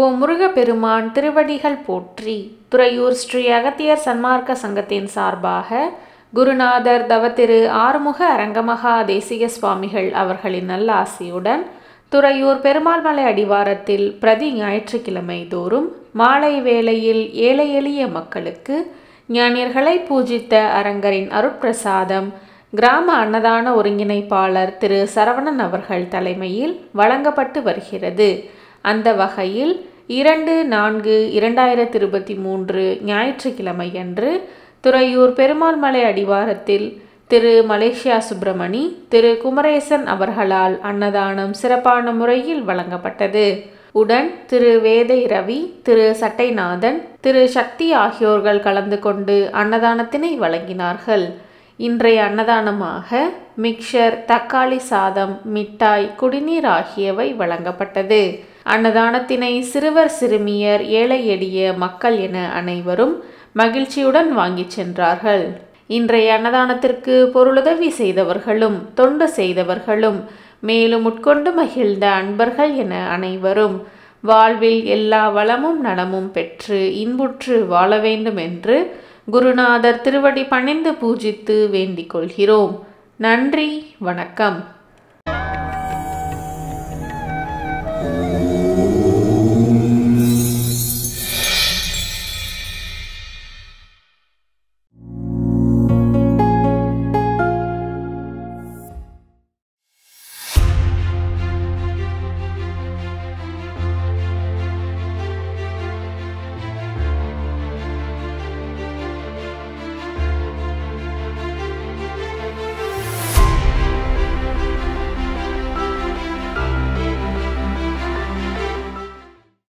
ஓ முருகப்பெருமான் திருவடிகள் போற்றி துறையூர் ஸ்ரீ அகத்தியர் சன்மார்க்க சங்கத்தின் சார்பாக குருநாதர் தவத்திரு ஆறுமுக அரங்கமகா தேசிக சுவாமிகள் அவர்களின் நல்ல ஆசியுடன் துறையூர் பெருமாள்மலை அடிவாரத்தில் பிரதி ஞாயிற்றுக்கிழமை தோறும் மாலை வேளையில் ஏழை எளிய மக்களுக்கு ஞானியர்களை பூஜித்த அரங்கரின் அருட்பிரசாதம் கிராம அன்னதான ஒருங்கிணைப்பாளர் திரு சரவணன் அவர்கள் தலைமையில் வழங்கப்பட்டு வருகிறது அந்த வகையில் இரண்டு நான்கு இரண்டாயிரத்தி இருபத்தி மூன்று ஞாயிற்றுக்கிழமையன்று துறையூர் பெருமாள்மலை அடிவாரத்தில் திரு மலேசியா சுப்பிரமணி திரு குமரேசன் அவர்களால் அன்னதானம் சிறப்பான முறையில் வழங்கப்பட்டது உடன் திரு வேதை ரவி திரு சட்டைநாதன் திரு சக்தி ஆகியோர்கள் கலந்து கொண்டு அன்னதானத்தினை வழங்கினார்கள் இன்றைய அன்னதானமாக மிக்சர் தக்காளி சாதம் மிட்டாய் குடிநீர் ஆகியவை வழங்கப்பட்டது அன்னதானத்தினை சிறுவர் சிறுமியர் ஏழை எளிய மக்கள் என அனைவரும் மகிழ்ச்சியுடன் வாங்கிச் சென்றார்கள் இன்றைய அன்னதானத்திற்கு பொருளுதவி செய்தவர்களும் தொண்டு செய்தவர்களும் மேலும் உட்கொண்டு மகிழ்ந்த அன்பர்கள் என அனைவரும் வாழ்வில் எல்லா வளமும் நலமும் பெற்று இன்புற்று வாழ வேண்டும் என்று குருநாதர் திருவடி பணிந்து பூஜித்து வேண்டிக் கொள்கிறோம் நன்றி வணக்கம்